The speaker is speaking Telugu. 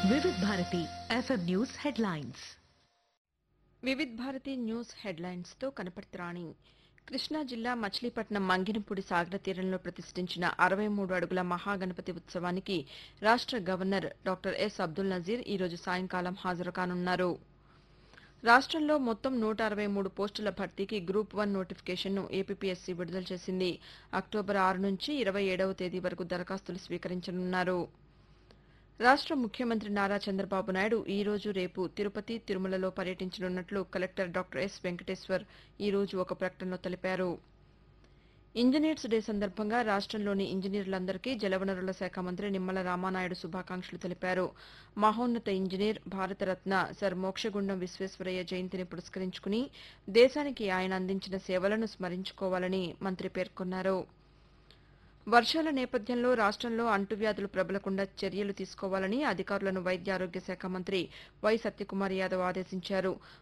వివిధ Bharati FM news headlines Vividh Bharati news హెడ్లైన్స్తో కనపడుతురాణి కృష్ణా జిల్లా మచిలీపట్నం మంగినపూడి సాగర తీరంలో ప్రతిష్ఠించిన అరవై మూడు అడుగుల మహాగణపతి ఉత్సవానికి రాష్ట్ర governor doctor S Abdul Nazeer ఈరోజు సాయంకాలం హాజరు కానున్నారు రాష్ట్రంలో మొత్తం నూట అరవై మూడు పోస్టుల భర్తీకి గ్రూప్ వన్ నోటిఫికేషన్ను ఏపీపీఎస్సీ విడుదల చేసింది అక్టోబర్ ఆరు నుంచి ఇరవై ఏడవ తేదీ వరకు దరఖాస్తులు స్వీకరించనున్నారు రాష్ట్ర ముఖ్యమంత్రి నారా చంద్రబాబు నాయుడు ఈ రోజు రేపు తిరుపతి తిరుమలలో పర్యటించనున్నట్లు కలెక్టర్ డాక్టర్ ఎస్ వెంకటేశ్వర్ ఈ రోజు ఒక ప్రకటనలో తెలిపారు ఇంజనీర్స్ డే సందర్భంగా రాష్ట్రంలోని ఇంజనీర్లందరికీ జలవనరుల శాఖ మంత్రి నిమ్మల రామానాయుడు శుభాకాంక్షలు తెలిపారు మహోన్నత ఇంజనీర్ భారతరత్న సర్ మోక్షగుండం విశ్వేశ్వరయ్య జయంతిని పురస్కరించుకుని దేశానికి ఆయన అందించిన సేవలను స్మరించుకోవాలని మంత్రి పేర్కొన్నారు వర్షాల నేపథ్యంలో రాష్ట్రంలో అంటువ్యాధులు ప్రబలకుండా చర్యలు తీసుకోవాలని అధికారులను వైద్య ఆరోగ్య శాఖ మంత్రి వై సత్యకుమార్ యాదవ్ ఆదేశించారు